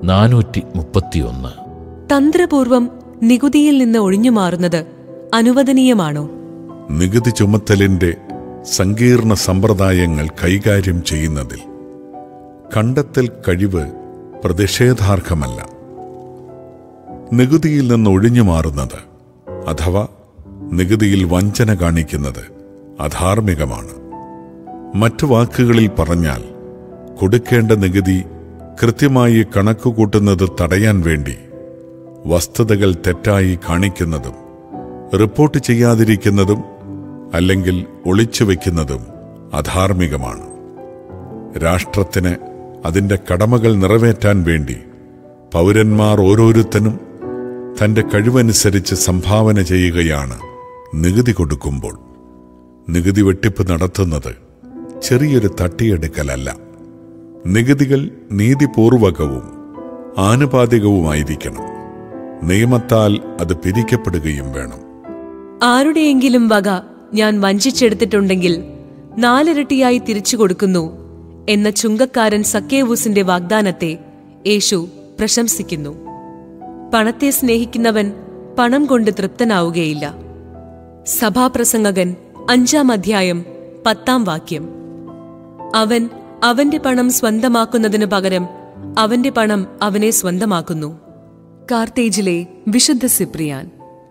നാനൂറ്റി മുപ്പത്തിയൊന്ന് തന്ത്രപൂർവം നികുതിയിൽ നിന്ന് ഒഴിഞ്ഞു മാറുന്നത് അനുവദനീയമാണോ നികുതി ചുമത്തലിന്റെ സങ്കീർണ സമ്പ്രദായങ്ങൾ കൈകാര്യം ചെയ്യുന്നതിൽ കണ്ടെത്തൽ കഴിവ് പ്രതിഷേധാർഹമല്ല നികുതിയിൽ നിന്ന് ഒഴിഞ്ഞു മാറുന്നത് അഥവാ നികുതിയിൽ വഞ്ചന കാണിക്കുന്നത് അധാർമികമാണ് മറ്റു വാക്കുകളിൽ പറഞ്ഞാൽ കൊടുക്കേണ്ട നികുതി കൃത്യമായി കണക്കുകൂട്ടുന്നത് തടയാൻ വേണ്ടി വസ്തുതകൾ തെറ്റായി കാണിക്കുന്നതും റിപ്പോർട്ട് ചെയ്യാതിരിക്കുന്നതും അല്ലെങ്കിൽ ഒളിച്ചുവെക്കുന്നതും അധാർമികമാണ് രാഷ്ട്രത്തിന് അതിന്റെ കടമകൾ നിറവേറ്റാൻ വേണ്ടി പൗരന്മാർ ഓരോരുത്തനും തന്റെ കഴിവനുസരിച്ച് സംഭാവന ചെയ്യുകയാണ് നികുതി കൊടുക്കുമ്പോൾ നികുതി വെട്ടിപ്പ് നടത്തുന്നത് ചെറിയൊരു തട്ടിയെടുക്കലല്ല നികുതികൾ നീതിപൂർവകവും ആനുപാതികവുമായിരിക്കണം നിയമത്താൽ അത് പിരിക്കപ്പെടുകയും വേണം ആരുടെയെങ്കിലും വക ഞാൻ വഞ്ചിച്ചെടുത്തിട്ടുണ്ടെങ്കിൽ നാലിരട്ടിയായി തിരിച്ചു കൊടുക്കുന്നു എന്ന ചുങ്കക്കാരൻ സക്കേവൂസിന്റെ വാഗ്ദാനത്തെ യേശു പ്രശംസിക്കുന്നു പണത്തെ സ്നേഹിക്കുന്നവൻ പണം കൊണ്ട് തൃപ്തനാവുകയില്ല സഭാപ്രസംഗകൻ അഞ്ചാം അധ്യായം പത്താം വാക്യം അവൻ അവന്റെ പണം സ്വന്തമാക്കുന്നതിനു പകരം അവന്റെ പണം അവനെ സ്വന്തമാക്കുന്നു കാർത്തേജിലെ വിശുദ്ധ സിപ്രിയാൻ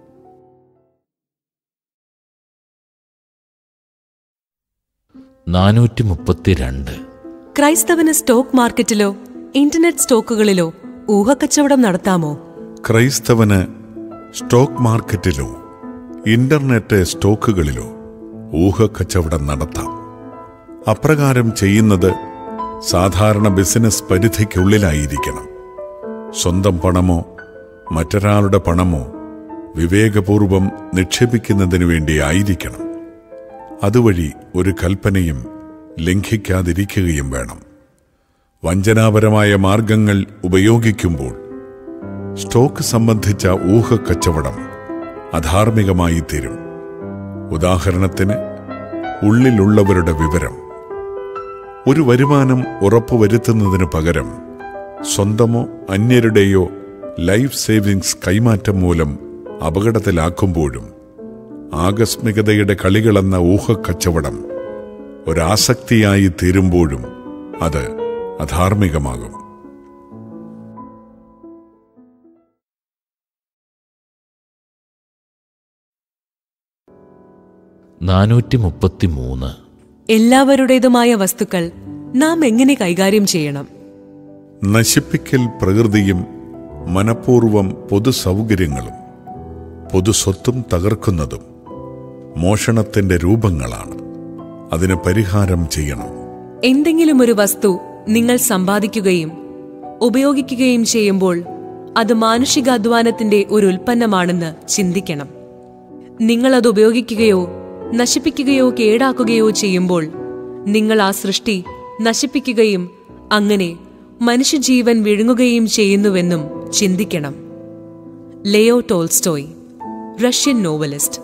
നാനൂറ്റി മുപ്പത്തിരണ്ട് ക്രൈസ്തവന് സ്റ്റോക്ക് മാർക്കറ്റിലോ ഇന്റർനെറ്റ് സ്റ്റോക്കുകളിലോ ഊഹക്കച്ചവടം നടത്താമോ ക്രൈസ്തവന് സ്റ്റോക്ക് മാർക്കറ്റിലോ ഇന്റർനെറ്റ് സ്റ്റോക്കുകളിലോ ഊഹക്കച്ചവടം നടത്താം അപ്രകാരം ചെയ്യുന്നത് സാധാരണ ബിസിനസ് പരിധിക്കുള്ളിലായിരിക്കണം സ്വന്തം പണമോ മറ്റൊരാളുടെ പണമോ വിവേകപൂർവം നിക്ഷേപിക്കുന്നതിനു വേണ്ടി ആയിരിക്കണം അതുവഴി ഒരു കൽപ്പനയും ലംഘിക്കാതിരിക്കുകയും വേണം വഞ്ചനാപരമായ മാർഗങ്ങൾ ഉപയോഗിക്കുമ്പോൾ സ്റ്റോക്ക് സംബന്ധിച്ച ഊഹക്കച്ചവടം അധാർമികമായി തീരും ഉദാഹരണത്തിന് ഉള്ളിലുള്ളവരുടെ വിവരം ഒരു വരുമാനം ഉറപ്പുവരുത്തുന്നതിനു പകരം സ്വന്തമോ അന്യരുടെയോ ലൈഫ് സേവിങ്സ് കൈമാറ്റം മൂലം അപകടത്തിലാക്കുമ്പോഴും ആകസ്മികതയുടെ കളികളെന്ന ഊഹക്കച്ചവടം ഒരാസക്തിയായി തീരുമ്പോഴും അത് അധാർമികമാകും നാനൂറ്റി മുപ്പത്തിമൂന്ന് എല്ലാവരുടേതുമായ വസ്തുക്കൾ നാം എങ്ങനെ കൈകാര്യം ചെയ്യണം നശിപ്പിക്കൽ പ്രകൃതിയും മനഃപൂർവം പൊതുസൗകര്യങ്ങളും പൊതുസ്വത്തും തകർക്കുന്നതും മോഷണത്തിന്റെ രൂപങ്ങളാണ് അതിന് പരിഹാരം ചെയ്യണം എന്തെങ്കിലും ഒരു വസ്തു നിങ്ങൾ സമ്പാദിക്കുകയും ഉപയോഗിക്കുകയും ചെയ്യുമ്പോൾ അത് മാനുഷികാധ്വാനത്തിന്റെ ഒരു ഉൽപ്പന്നമാണെന്ന് ചിന്തിക്കണം നിങ്ങൾ അത് ഉപയോഗിക്കുകയോ നശിപ്പിക്കുകയോ കേടാക്കുകയോ ചെയ്യുമ്പോൾ നിങ്ങൾ ആ സൃഷ്ടി നശിപ്പിക്കുകയും അങ്ങനെ മനുഷ്യജീവൻ വിഴുങ്ങുകയും ചെയ്യുന്നുവെന്നും ചിന്തിക്കണം ലെയോ ടോൾസ്റ്റോയ് റഷ്യൻ നോവലിസ്റ്റ്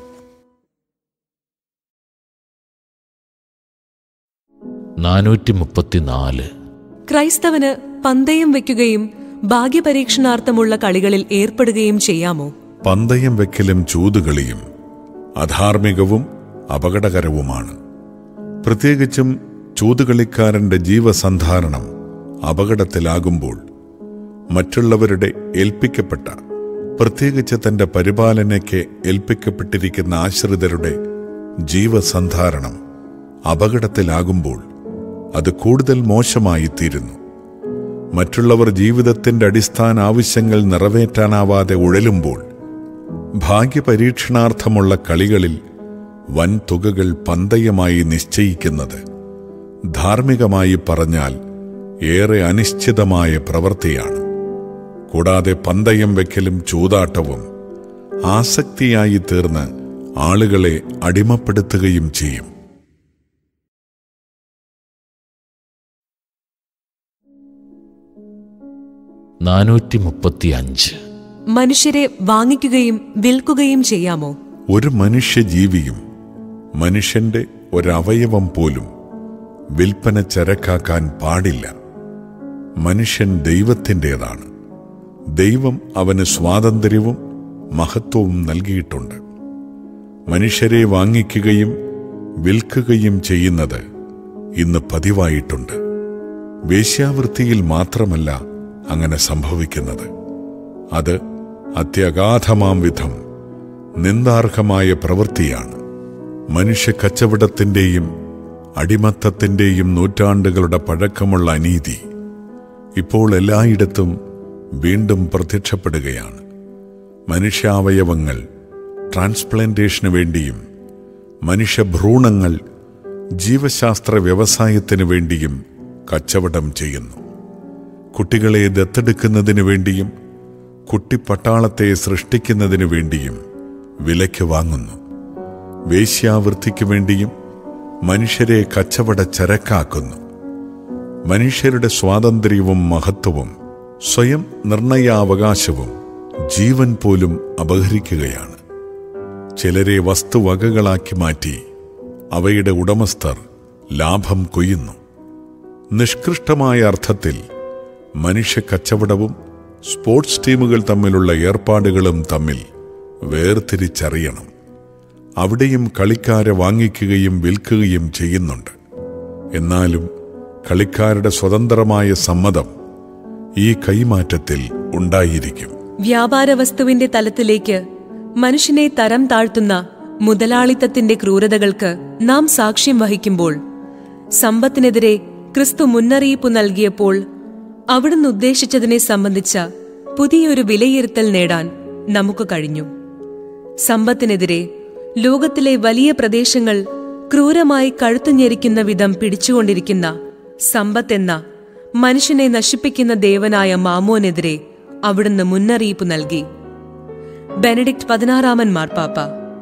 നാനൂറ്റി മുപ്പത്തിനാല് ക്രൈസ്തവന് പന്തയം വെക്കുകയും ഭാഗ്യപരീക്ഷണാർത്ഥമുള്ള കളികളിൽ ഏർപ്പെടുകയും ചെയ്യാമോ പന്തയം വെക്കലും ചൂതുകളിയും അധാർമികവും അപകടകരവുമാണ് പ്രത്യേകിച്ചും ചൂതുകളിക്കാരന്റെ ജീവസന്ധാരണം അപകടത്തിലാകുമ്പോൾ മറ്റുള്ളവരുടെ ഏൽപ്പിക്കപ്പെട്ട പ്രത്യേകിച്ച് തന്റെ പരിപാലനയ്ക്ക് ഏൽപ്പിക്കപ്പെട്ടിരിക്കുന്ന ആശ്രിതരുടെ ജീവസന്ധാരണം അപകടത്തിലാകുമ്പോൾ അത് കൂടുതൽ മോശമായി തീരുന്നു മറ്റുള്ളവർ ജീവിതത്തിന്റെ അടിസ്ഥാന ആവശ്യങ്ങൾ നിറവേറ്റാനാവാതെ ഉഴലുമ്പോൾ ഭാഗ്യപരീക്ഷണാർത്ഥമുള്ള കളികളിൽ വൻ തുകകൾ പന്തയമായി നിശ്ചയിക്കുന്നത് ധാർമ്മികമായി പറഞ്ഞാൽ ഏറെ അനിശ്ചിതമായ പ്രവൃത്തിയാണ് കൂടാതെ പന്തയം വെക്കലും ചൂതാട്ടവും ആസക്തിയായി തീർന്ന് ആളുകളെ അടിമപ്പെടുത്തുകയും ചെയ്യും നാനൂറ്റി മുപ്പത്തിയഞ്ച് മനുഷ്യരെ വാങ്ങിക്കുകയും വിൽക്കുകയും ചെയ്യാമോ ഒരു മനുഷ്യജീവിയും മനുഷ്യന്റെ ഒരവയവം പോലും വിൽപ്പന ചരക്കാക്കാൻ പാടില്ല മനുഷ്യൻ ദൈവത്തിൻ്റെതാണ് ദൈവം അവന് സ്വാതന്ത്ര്യവും മഹത്വവും നൽകിയിട്ടുണ്ട് മനുഷ്യരെ വാങ്ങിക്കുകയും വിൽക്കുകയും ചെയ്യുന്നത് ഇന്ന് പതിവായിട്ടുണ്ട് വേശ്യാവൃത്തിയിൽ മാത്രമല്ല അങ്ങനെ സംഭവിക്കുന്നത് അത് അത്യഗാധമാം വിധം നിന്ദാർഹമായ പ്രവൃത്തിയാണ് മനുഷ്യ കച്ചവടത്തിൻ്റെയും അടിമത്തത്തിൻ്റെയും നൂറ്റാണ്ടുകളുടെ പഴക്കമുള്ള അനീതി ഇപ്പോൾ എല്ലായിടത്തും വീണ്ടും പ്രത്യക്ഷപ്പെടുകയാണ് മനുഷ്യാവയവങ്ങൾ ട്രാൻസ്പ്ലാന്റേഷന് വേണ്ടിയും മനുഷ്യഭ്രൂണങ്ങൾ ജീവശാസ്ത്ര വ്യവസായത്തിനു വേണ്ടിയും കച്ചവടം ചെയ്യുന്നു കുട്ടികളെ ദത്തെടുക്കുന്നതിനു വേണ്ടിയും കുട്ടിപ്പട്ടാളത്തെ സൃഷ്ടിക്കുന്നതിനു വേണ്ടിയും വിലയ്ക്ക് വാങ്ങുന്നു വേശ്യാവൃത്തിക്ക് വേണ്ടിയും മനുഷ്യരെ കച്ചവട ചരക്കാക്കുന്നു മനുഷ്യരുടെ സ്വാതന്ത്ര്യവും മഹത്വവും സ്വയം നിർണയാവകാശവും ജീവൻ പോലും അപഹരിക്കുകയാണ് ചിലരെ വസ്തുവകകളാക്കി മാറ്റി അവയുടെ ഉടമസ്ഥർ ലാഭം കൊയ്യുന്നു നിഷ്കൃഷ്ടമായ അർത്ഥത്തിൽ മനുഷ്യ കച്ചവടവും സ്പോർട്സ് ടീമുകൾ തമ്മിലുള്ള ഏർപ്പാടുകളും തമ്മിൽ വേർതിരിച്ചറിയണം അവിടെയും കളിക്കാരെ വാങ്ങിക്കുകയും വിൽക്കുകയും ചെയ്യുന്നുണ്ട് എന്നാലും കളിക്കാരുടെ സ്വതന്ത്രമായ സമ്മതം ഈ കൈമാറ്റത്തിൽ ഉണ്ടായിരിക്കും വ്യാപാര വസ്തുവിന്റെ തലത്തിലേക്ക് മനുഷ്യനെ തരം താഴ്ത്തുന്ന മുതലാളിത്തത്തിന്റെ ക്രൂരതകൾക്ക് നാം സാക്ഷ്യം വഹിക്കുമ്പോൾ സമ്പത്തിനെതിരെ ക്രിസ്തു മുന്നറിയിപ്പ് നൽകിയപ്പോൾ അവിടുന്ന് ഉദ്ദേശിച്ചതിനെ സംബന്ധിച്ച പുതിയൊരു വിലയിരുത്തൽ നേടാൻ നമുക്ക് കഴിഞ്ഞു സമ്പത്തിനെതിരെ ലോകത്തിലെ വലിയ പ്രദേശങ്ങൾ ക്രൂരമായി കഴുത്തുഞെരിക്കുന്ന വിധം പിടിച്ചുകൊണ്ടിരിക്കുന്ന സമ്പത്തെന്ന മനുഷ്യനെ നശിപ്പിക്കുന്ന ദേവനായ മാമോനെതിരെ അവിടുന്ന് മുന്നറിയിപ്പ് നൽകി ബെനഡിക്ട് പതിനാറാമൻ മാർപ്പാപ്പ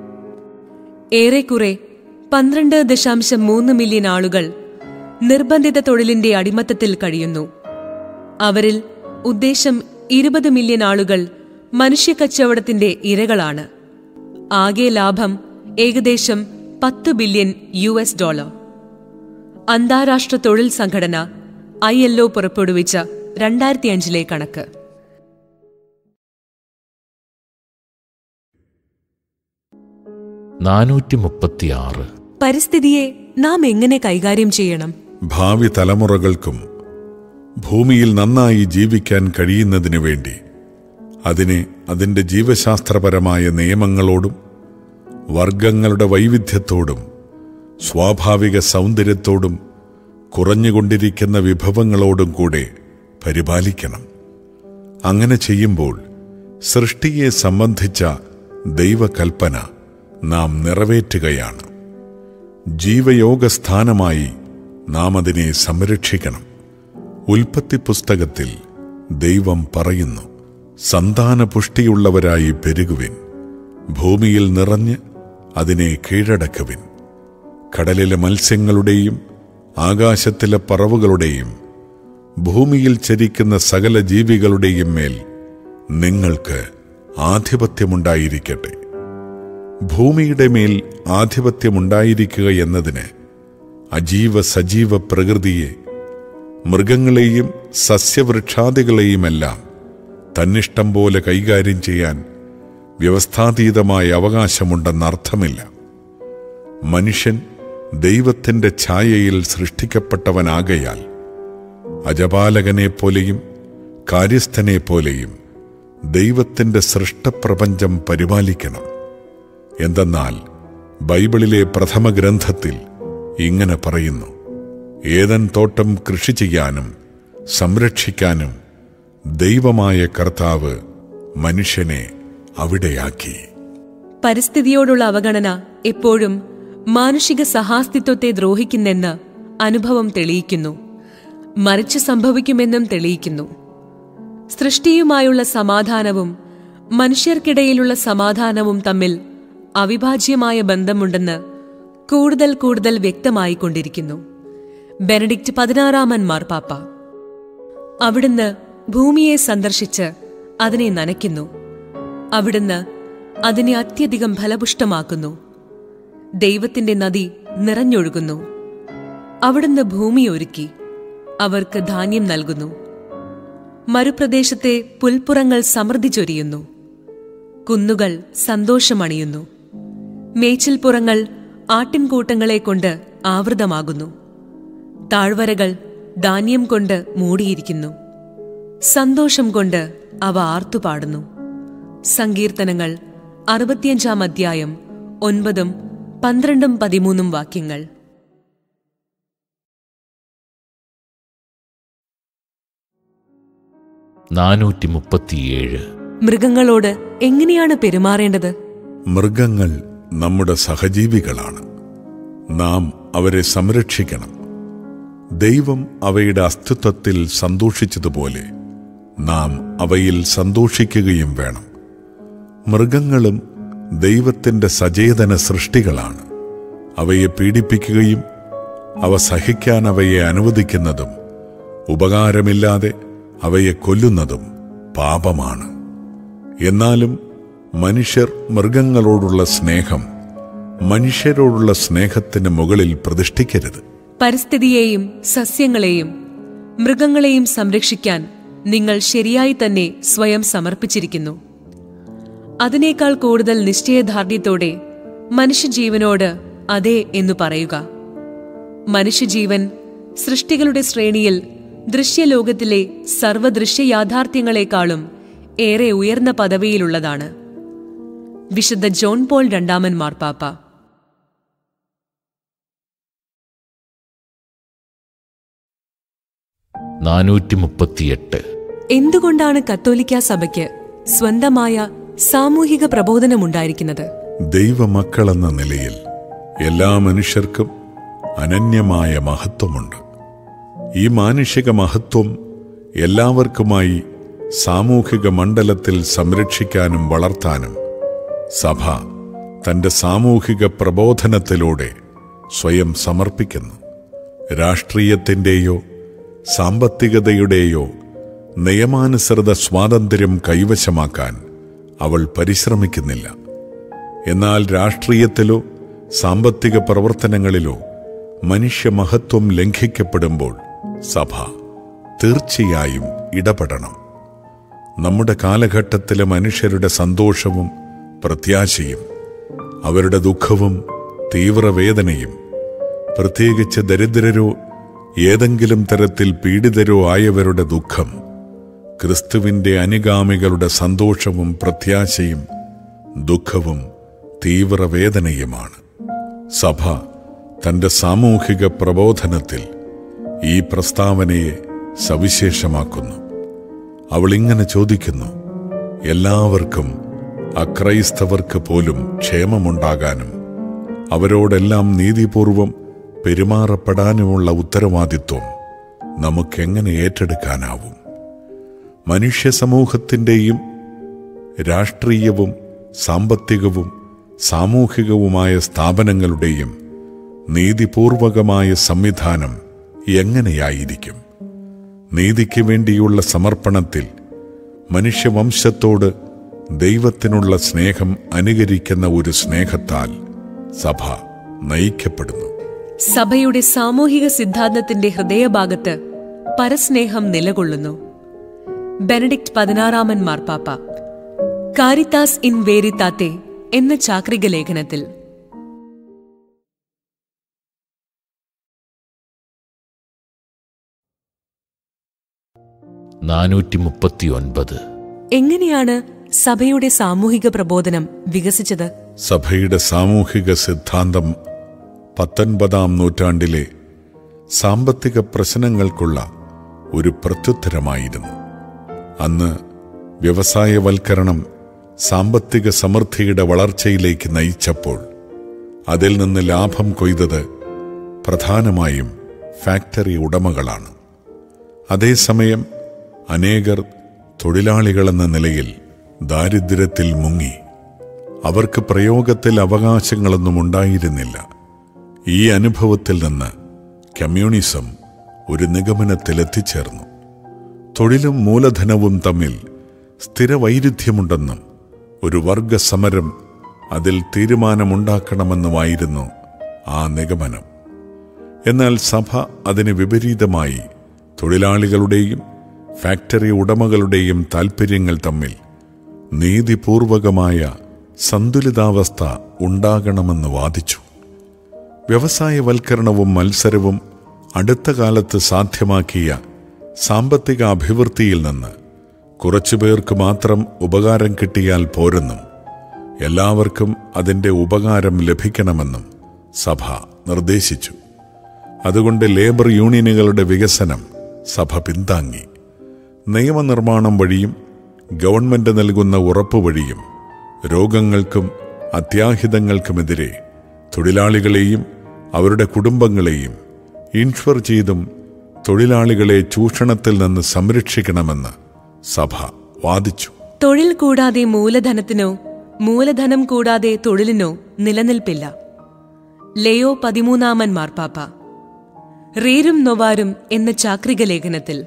ഏറെക്കുറെ പന്ത്രണ്ട് ദശാംശം മൂന്ന് മില്യൺ ആളുകൾ നിർബന്ധിത തൊഴിലിന്റെ അടിമത്തത്തിൽ കഴിയുന്നു അവരിൽ ഉദ്ദേശം ഇരുപത് മില്യൺ ആളുകൾ മനുഷ്യക്കച്ചവടത്തിന്റെ ഇരകളാണ് ആകെ ലാഭം ഏകദേശം പത്ത് ബില്യൺ യു എസ് ഡോളർ അന്താരാഷ്ട്ര തൊഴിൽ സംഘടന ഐ എൽ ഒ പുറപ്പെടുവിച്ച രണ്ടായിരത്തി അഞ്ചിലെ കണക്ക് നാനൂറ്റി മുപ്പത്തിയാറ് പരിസ്ഥിതിയെ നാം എങ്ങനെ കൈകാര്യം ചെയ്യണം ഭാവി തലമുറകൾക്കും ഭൂമിയിൽ നന്നായി ജീവിക്കാൻ കഴിയുന്നതിനു വേണ്ടി അതിനെ അതിൻ്റെ ജീവശാസ്ത്രപരമായ നിയമങ്ങളോടും വർഗങ്ങളുടെ വൈവിധ്യത്തോടും സ്വാഭാവിക സൗന്ദര്യത്തോടും കുറഞ്ഞുകൊണ്ടിരിക്കുന്ന വിഭവങ്ങളോടും കൂടെ പരിപാലിക്കണം അങ്ങനെ ചെയ്യുമ്പോൾ സൃഷ്ടിയെ സംബന്ധിച്ച ദൈവകൽപ്പന നാം നിറവേറ്റുകയാണ് ജീവയോഗസ്ഥാനമായി നാം അതിനെ സംരക്ഷിക്കണം ഉൽപ്പത്തി പുസ്തകത്തിൽ ദൈവം പറയുന്നു സന്താനപുഷ്ടിയുള്ളവരായി പെരുകുവിൻ ഭൂമിയിൽ നിറഞ്ഞ് അതിനെ കീഴടക്കുവിൻ കടലിലെ മത്സ്യങ്ങളുടെയും ആകാശത്തിലെ പറവുകളുടെയും ഭൂമിയിൽ ചരിക്കുന്ന സകല ജീവികളുടെയും മേൽ നിങ്ങൾക്ക് ആധിപത്യമുണ്ടായിരിക്കട്ടെ ഭൂമിയുടെ മേൽ ആധിപത്യമുണ്ടായിരിക്കുക എന്നതിന് അജീവ സജീവ പ്രകൃതിയെ മൃഗങ്ങളെയും സസ്യവൃക്ഷാദികളെയുമെല്ലാം തന്നിഷ്ടം പോലെ കൈകാര്യം ചെയ്യാൻ വ്യവസ്ഥാതീതമായ അവകാശമുണ്ടെന്നർത്ഥമില്ല മനുഷ്യൻ ദൈവത്തിന്റെ ഛായയിൽ സൃഷ്ടിക്കപ്പെട്ടവനാകയാൽ അജപാലകനെ പോലെയും കാര്യസ്ഥനെ പോലെയും ദൈവത്തിന്റെ സൃഷ്ടപ്രപഞ്ചം പരിപാലിക്കണം എന്തെന്നാൽ ബൈബിളിലെ പ്രഥമ ഗ്രന്ഥത്തിൽ ഇങ്ങനെ പറയുന്നു ഏതൻ തോട്ടം കൃഷി ചെയ്യാനും സംരക്ഷിക്കാനും ദൈവമായ കർത്താവ് മനുഷ്യനെ അവിടെയാക്കി പരിസ്ഥിതിയോടുള്ള അവഗണന എപ്പോഴും മാനുഷിക സഹാസ്തിത്വത്തെ ദ്രോഹിക്കുന്നെന്ന് അനുഭവം തെളിയിക്കുന്നു മറിച്ച് സംഭവിക്കുമെന്നും തെളിയിക്കുന്നു സൃഷ്ടിയുമായുള്ള സമാധാനവും മനുഷ്യർക്കിടയിലുള്ള സമാധാനവും തമ്മിൽ അവിഭാജ്യമായ ബന്ധമുണ്ടെന്ന് കൂടുതൽ കൂടുതൽ വ്യക്തമായിക്കൊണ്ടിരിക്കുന്നു ബെനഡിക്റ്റ് പതിനാറാമൻ മാർപ്പാപ്പ അവിടുന്ന് ഭൂമിയെ സന്ദർശിച്ച് അതിനെ നനയ്ക്കുന്നു അവിടുന്ന് അതിനെ അത്യധികം ഫലപുഷ്ടമാക്കുന്നു ദൈവത്തിന്റെ നദി നിറഞ്ഞൊഴുകുന്നു അവിടുന്ന് ഭൂമി ഒരുക്കി അവർക്ക് ധാന്യം നൽകുന്നു മരുപ്രദേശത്തെ പുൽപ്പുറങ്ങൾ സമൃദ്ധി ചൊരിയുന്നു കുന്നുകൾ സന്തോഷമണിയുന്നു മേച്ചിൽപ്പുറങ്ങൾ ആട്ടിൻകൂട്ടങ്ങളെ കൊണ്ട് ആവൃതമാകുന്നു താഴ്വരകൾ ധാന്യം കൊണ്ട് മൂടിയിരിക്കുന്നു സന്തോഷം കൊണ്ട് അവ ആർത്തുപാടുന്നു സങ്കീർത്തനങ്ങൾ അറുപത്തിയഞ്ചാം അധ്യായം ഒൻപതും പന്ത്രണ്ടും പതിമൂന്നും വാക്യങ്ങൾ നാനൂറ്റി മുപ്പത്തിയേഴ് മൃഗങ്ങളോട് എങ്ങനെയാണ് പെരുമാറേണ്ടത് മൃഗങ്ങൾ നമ്മുടെ സഹജീവികളാണ് നാം അവരെ സംരക്ഷിക്കണം ദൈവം അവയുടെ അസ്തിത്വത്തിൽ സന്തോഷിച്ചതുപോലെ നാം അവയിൽ സന്തോഷിക്കുകയും വേണം മൃഗങ്ങളും ദൈവത്തിന്റെ സചേതന സൃഷ്ടികളാണ് അവയെ പീഡിപ്പിക്കുകയും അവ സഹിക്കാൻ അവയെ അനുവദിക്കുന്നതും ഉപകാരമില്ലാതെ അവയെ കൊല്ലുന്നതും പാപമാണ് എന്നാലും മനുഷ്യർ മൃഗങ്ങളോടുള്ള സ്നേഹം മനുഷ്യരോടുള്ള സ്നേഹത്തിന് മുകളിൽ പ്രതിഷ്ഠിക്കരുത് പരിസ്ഥിതിയെയും സസ്യങ്ങളെയും മൃഗങ്ങളെയും സംരക്ഷിക്കാൻ നിങ്ങൾ ശരിയായി തന്നെ സ്വയം സമർപ്പിച്ചിരിക്കുന്നു അതിനേക്കാൾ കൂടുതൽ നിശ്ചയദാർഢ്യത്തോടെ മനുഷ്യജീവനോട് അതെ എന്നു പറയുക മനുഷ്യജീവൻ സൃഷ്ടികളുടെ ശ്രേണിയിൽ ദൃശ്യലോകത്തിലെ സർവദൃശ്യ യാഥാർത്ഥ്യങ്ങളെക്കാളും ഏറെ ഉയർന്ന പദവിയിലുള്ളതാണ് വിശുദ്ധ ജോൺ പോൾ രണ്ടാമൻ മാർപ്പാപ്പ നാനൂറ്റി മുപ്പത്തിയെട്ട് എന്തുകൊണ്ടാണ് കത്തോലിക്ക സഭയ്ക്ക് സ്വന്തമായ സാമൂഹിക പ്രബോധനമുണ്ടായിരിക്കുന്നത് ദൈവമക്കളെന്ന നിലയിൽ എല്ലാ മനുഷ്യർക്കും അനന്യമായ മഹത്വമുണ്ട് ഈ മാനുഷിക മഹത്വം എല്ലാവർക്കുമായി സാമൂഹിക മണ്ഡലത്തിൽ സംരക്ഷിക്കാനും വളർത്താനും സഭ തന്റെ സാമൂഹിക പ്രബോധനത്തിലൂടെ സ്വയം സമർപ്പിക്കുന്നു രാഷ്ട്രീയത്തിൻ്റെയോ സാമ്പത്തികതയുടെയോ നിയമാനുസൃത സ്വാതന്ത്ര്യം കൈവശമാക്കാൻ അവൾ പരിശ്രമിക്കുന്നില്ല എന്നാൽ രാഷ്ട്രീയത്തിലോ സാമ്പത്തിക പ്രവർത്തനങ്ങളിലോ മനുഷ്യമഹത്വം ലംഘിക്കപ്പെടുമ്പോൾ സഭ തീർച്ചയായും ഇടപെടണം നമ്മുടെ കാലഘട്ടത്തിലെ മനുഷ്യരുടെ സന്തോഷവും പ്രത്യാശയും അവരുടെ ദുഃഖവും തീവ്രവേദനയും പ്രത്യേകിച്ച് ദരിദ്രരോ ഏതെങ്കിലും തരത്തിൽ പീഡിതരോ ആയവരുടെ ദുഃഖം ക്രിസ്തുവിന്റെ അനുഗാമികളുടെ സന്തോഷവും പ്രത്യാശയും ദുഃഖവും തീവ്രവേദനയുമാണ് സഭ തന്റെ സാമൂഹിക പ്രബോധനത്തിൽ ഈ പ്രസ്താവനയെ സവിശേഷമാക്കുന്നു അവൾ ഇങ്ങനെ ചോദിക്കുന്നു എല്ലാവർക്കും അക്രൈസ്തവർക്ക് പോലും ക്ഷേമമുണ്ടാകാനും അവരോടെല്ലാം നീതിപൂർവം പെരുമാറപ്പെടാനുമുള്ള ഉത്തരവാദിത്വം നമുക്കെങ്ങനെ ഏറ്റെടുക്കാനാവും മനുഷ്യ സമൂഹത്തിൻ്റെയും രാഷ്ട്രീയവും സാമ്പത്തികവും സാമൂഹികവുമായ സ്ഥാപനങ്ങളുടെയും നീതിപൂർവകമായ സംവിധാനം എങ്ങനെയായിരിക്കും നീതിക്ക് വേണ്ടിയുള്ള സമർപ്പണത്തിൽ മനുഷ്യവംശത്തോട് ദൈവത്തിനുള്ള സ്നേഹം അനുകരിക്കുന്ന ഒരു സ്നേഹത്താൽ സഭ നയിക്കപ്പെടുന്നു സഭയുടെ സാമൂഹിക സിദ്ധാന്തത്തിന്റെ ഹൃദയഭാഗത്ത് പരസ്നേഹം നിലകൊള്ളുന്നു ബെനഡിക്ട് പതിനാറാമൻ മാർപ്പാപ്പ കാരിത്താസ് ഇൻ വേരിത്താത്തെ എന്ന ചാക്രിക ലേഖനത്തിൽ നാനൂറ്റി മുപ്പത്തിയൊൻപത് എങ്ങനെയാണ് സഭയുടെ സാമൂഹിക പ്രബോധനം വികസിച്ചത് സഭയുടെ സാമൂഹിക സിദ്ധാന്തം പത്തൊൻപതാം നൂറ്റാണ്ടിലെ സാമ്പത്തിക പ്രശ്നങ്ങൾക്കുള്ള ഒരു പ്രത്യുത്തരമായിരുന്നു അന്ന് വ്യവസായവൽക്കരണം സാമ്പത്തിക സമൃദ്ധിയുടെ വളർച്ചയിലേക്ക് നയിച്ചപ്പോൾ അതിൽ നിന്ന് ലാഭം കൊയ്തത് പ്രധാനമായും ഫാക്ടറി ഉടമകളാണ് അതേസമയം അനേകർ തൊഴിലാളികളെന്ന നിലയിൽ ദാരിദ്ര്യത്തിൽ മുങ്ങി അവർക്ക് പ്രയോഗത്തിൽ അവകാശങ്ങളൊന്നും ഉണ്ടായിരുന്നില്ല ഈ അനുഭവത്തിൽ നിന്ന് കമ്മ്യൂണിസം ഒരു നിഗമനത്തിലെത്തിച്ചേർന്നു തൊഴിലും മൂലധനവും തമ്മിൽ സ്ഥിരവൈരുദ്ധ്യമുണ്ടെന്നും ഒരു വർഗസമരം അതിൽ തീരുമാനമുണ്ടാക്കണമെന്നുമായിരുന്നു ആ നിഗമനം എന്നാൽ സഭ അതിന് വിപരീതമായി തൊഴിലാളികളുടെയും ഫാക്ടറി ഉടമകളുടെയും താൽപ്പര്യങ്ങൾ തമ്മിൽ നീതിപൂർവകമായ സന്തുലിതാവസ്ഥ ഉണ്ടാകണമെന്ന് വാദിച്ചു വ്യവസായവൽക്കരണവും മത്സരവും അടുത്ത കാലത്ത് സാധ്യമാക്കിയ സാമ്പത്തിക അഭിവൃദ്ധിയിൽ നിന്ന് കുറച്ചുപേർക്ക് മാത്രം ഉപകാരം കിട്ടിയാൽ പോരെന്നും എല്ലാവർക്കും അതിൻ്റെ ഉപകാരം ലഭിക്കണമെന്നും സഭ നിർദ്ദേശിച്ചു അതുകൊണ്ട് ലേബർ യൂണിയനുകളുടെ വികസനം സഭ പിന്താങ്ങി നിയമനിർമ്മാണം വഴിയും ഗവൺമെന്റ് നൽകുന്ന ഉറപ്പ് വഴിയും രോഗങ്ങൾക്കും അത്യാഹിതങ്ങൾക്കുമെതിരെ തൊഴിലാളികളെയും അവരുടെ കുടുംബങ്ങളെയും ഇൻഷുർ ചെയ്തും തൊഴിലാളികളെ ചൂഷണത്തിൽ നിന്ന് സംരക്ഷിക്കണമെന്ന് സഭ വാദിച്ചു തൊഴിൽ കൂടാതെ മൂലധനത്തിനോ മൂലധനം കൂടാതെ തൊഴിലിനോ നിലനിൽപ്പില്ല ലെയോ പതിമൂന്നാമൻ മാർപ്പാപ്പ റീരും നൊവാരും എന്ന ചാക്രിക ലേഖനത്തിൽ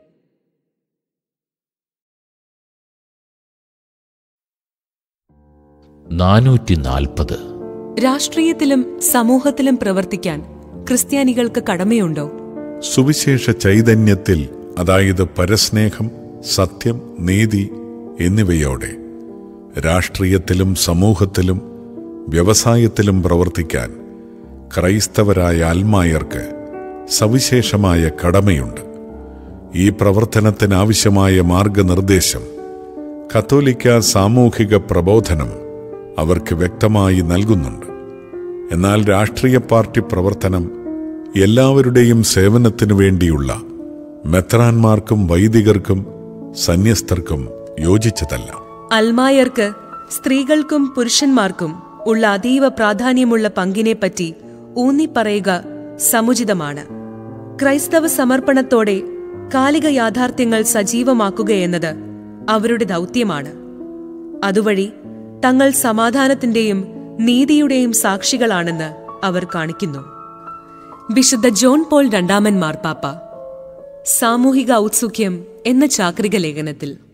നാനൂറ്റി നാൽപ്പത് രാഷ്ട്രീയത്തിലും സമൂഹത്തിലും പ്രവർത്തിക്കാൻ ക്രിസ്ത്യാനികൾക്ക് കടമയുണ്ടോ സുവിശേഷ ചൈതന്യത്തിൽ അതായത് പരസ്നേഹം സത്യം നീതി എന്നിവയോടെ രാഷ്ട്രീയത്തിലും സമൂഹത്തിലും വ്യവസായത്തിലും പ്രവർത്തിക്കാൻ ക്രൈസ്തവരായ അൽമായർക്ക് സവിശേഷമായ കടമയുണ്ട് ഈ പ്രവർത്തനത്തിനാവശ്യമായ മാർഗനിർദ്ദേശം കത്തോലിക്ക സാമൂഹിക പ്രബോധനം അവർക്ക് വ്യക്തമായി നൽകുന്നുണ്ട് എന്നാൽ രാഷ്ട്രീയ പാർട്ടി പ്രവർത്തനം എല്ലാവരുടെയും സേവനത്തിനു വേണ്ടിയുള്ള മെത്രാന്മാർക്കും വൈദികർക്കും സന്യസ്തർക്കും യോജിച്ചതല്ല അൽമായർക്ക് സ്ത്രീകൾക്കും പുരുഷന്മാർക്കും ഉള്ള അതീവ പ്രാധാന്യമുള്ള പങ്കിനെപ്പറ്റി ഊന്നിപ്പറയുക സമുചിതമാണ് ക്രൈസ്തവ സമർപ്പണത്തോടെ കാലിക യാഥാർത്ഥ്യങ്ങൾ സജീവമാക്കുകയെന്നത് അവരുടെ ദൗത്യമാണ് അതുവഴി തങ്ങൾ സമാധാനത്തിന്റെയും നീതിയുടെയും സാക്ഷികളാണെന്ന് അവർ കാണിക്കുന്നു വിശുദ്ധ ജോൺ പോൾ രണ്ടാമൻ മാർപ്പാപ്പ സാമൂഹിക ഔത്സുക്യം എന്ന ചാക്രിക ലേഖനത്തിൽ